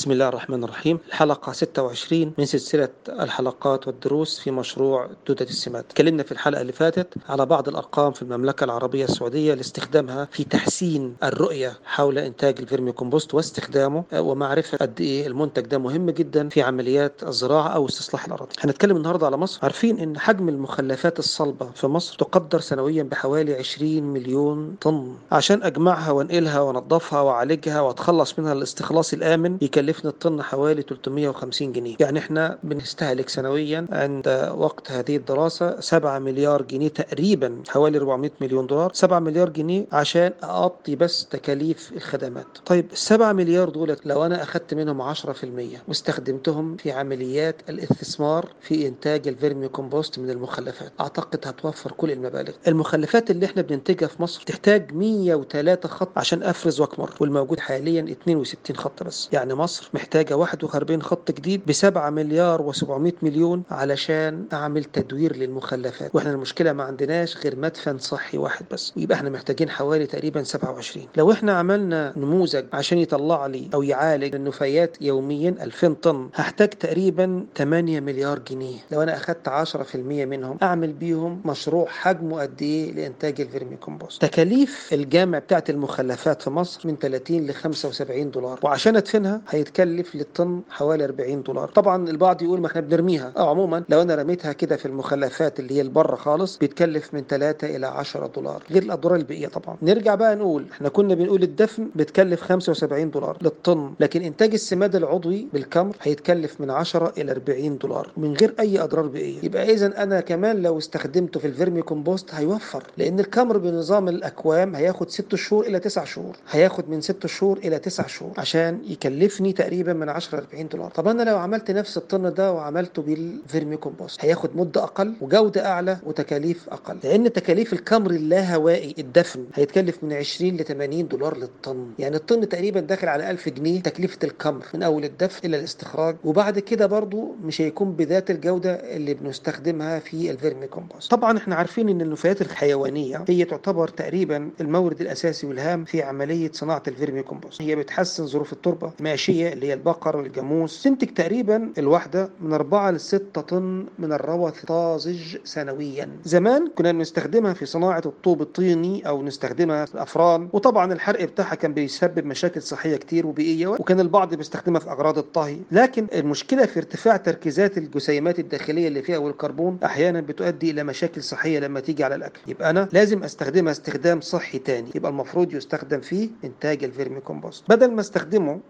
بسم الله الرحمن الرحيم الحلقة 26 من سلسلة الحلقات والدروس في مشروع دودة السمات تكلمنا في الحلقة اللي فاتت على بعض الأرقام في المملكة العربية السعودية لاستخدامها في تحسين الرؤية حول إنتاج الفيرمي كومبوست واستخدامه ومعرفة قد إيه المنتج ده مهم جدا في عمليات الزراعة أو استصلاح الأراضي هنتكلم النهاردة على مصر عارفين إن حجم المخلفات الصلبة في مصر تقدر سنويا بحوالي 20 مليون طن عشان أجمعها وانقلها وانضفها واعالجها واتخلص منها الاستخلاص الآمن يكلفنا الطن حوالي 350 جنيه يعني احنا بنستهلك سنويا عند وقت هذه الدراسة 7 مليار جنيه تقريبا حوالي 400 مليون دولار 7 مليار جنيه عشان أغطي بس تكاليف الخدمات طيب ال 7 مليار دول لو أنا أخدت منهم 10% واستخدمتهم في عمليات الاستثمار في إنتاج الفيرمي كومبوست من المخلفات أعتقد هتوفر كل المبالغ المخلفات اللي احنا بننتجها في مصر تحتاج 103 خط عشان أفرز وأكمر والموجود حاليا 62 خط بس يعني مصر محتاجة 41 خط جديد ب 7 مليار و700 مليون علشان أعمل تدوير للمخلفات وإحنا المشكلة ما عندناش غير مدفن صحي واحد بس ويبقى إحنا محتاجين حوالي تقريبا 27 لو إحنا عملنا نموذج عشان يطلع لي أو يعالج النفايات يوميا 2000 طن هحتاج تقريبا 8 مليار جنيه لو أنا أخدت 10% منهم أعمل بيهم مشروع حجمه قد إيه لإنتاج الفيرمي كومبوست تكاليف الجامع بتاعت المخلفات في مصر من 30 ل 75 دولار وعشان ادفنها هيتكلف للطن حوالي 40 دولار طبعا البعض يقول ما احنا بنرميها او عموما لو انا رميتها كده في المخلفات اللي هي البره خالص بيتكلف من 3 الى 10 دولار غير الاضرار البيئيه طبعا نرجع بقى نقول احنا كنا بنقول الدفن بتكلف 75 دولار للطن لكن انتاج السماد العضوي بالكمر هيتكلف من 10 الى 40 دولار من غير اي اضرار بيئيه يبقى اذا انا كمان لو استخدمته في الفيرمي كومبوست هيوفر لان الكمر بنظام الاكوام هياخد 6 شهور الى 9 شهور هياخد من 6 شهور الى 9 شهور عشان يكلفني تقريبا من 10 ل 40 دولار طب انا لو عملت نفس الطن ده وعملته بالفيرمي كومبوست هياخد مده اقل وجوده اعلى وتكاليف اقل لان تكاليف الكمر اللاهوائي الدفن هيتكلف من 20 ل 80 دولار للطن يعني الطن تقريبا داخل على 1000 جنيه تكلفه الكمر من اول الدفن الى الاستخراج وبعد كده برضو مش هيكون بذات الجوده اللي بنستخدمها في الفيرمي كومبوست طبعا احنا عارفين ان النفايات الحيوانيه هي تعتبر تقريبا المورد الاساسي والهام في عمليه صناعه الفيرمي كومبوست هي بتحسن ظروف التربه ماشيه اللي هي البقر والجاموس تنتج تقريبا الواحده من 4 ل 6 طن من الروث طازج سنويا زمان كنا بنستخدمها في صناعه الطوب الطيني او نستخدمها في الافران وطبعا الحرق بتاعها كان بيسبب مشاكل صحيه كتير وبيئيه وكان البعض بيستخدمها في اغراض الطهي لكن المشكله في ارتفاع تركيزات الجسيمات الداخليه اللي فيها والكربون احيانا بتؤدي الى مشاكل صحيه لما تيجي على الاكل يبقى انا لازم استخدمها استخدام صحي تاني يبقى المفروض يستخدم في انتاج الفيرمي كومبوست بدل ما استخدمه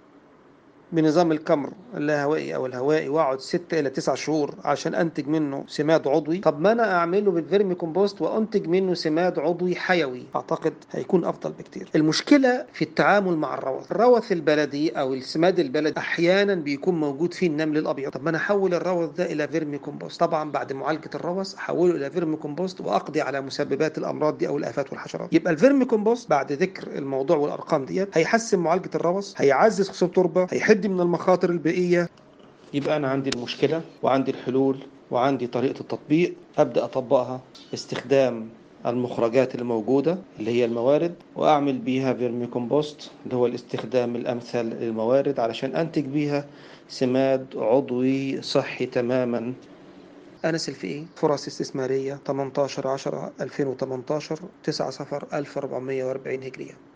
بنظام الكمر اللاهوائي او الهوائي واقعد 6 الى 9 شهور عشان انتج منه سماد عضوي طب ما انا اعمله بالفيرمي كومبوست وانتج منه سماد عضوي حيوي اعتقد هيكون افضل بكتير المشكله في التعامل مع الروث الروث البلدي او السماد البلدي احيانا بيكون موجود فيه النمل الابيض طب ما انا احول الروث ده الى فيرمي كومبوست طبعا بعد معالجه الروث احوله الى فيرمي كومبوست واقضي على مسببات الامراض دي او الافات والحشرات يبقى الفيرمي كومبوست بعد ذكر الموضوع والارقام ديت هيحسن معالجه الروث هيعزز خصوص التربه هيحد من المخاطر البيئية يبقى أنا عندي المشكلة وعندي الحلول وعندي طريقة التطبيق أبدأ أطبقها استخدام المخرجات الموجودة اللي هي الموارد وأعمل بيها فيرمي كومبوست اللي هو الاستخدام الأمثل للموارد علشان أنتج بيها سماد عضوي صحي تماما أنس الفقي فرص استثمارية 18 10 2018 9 صفر 1440 هجرية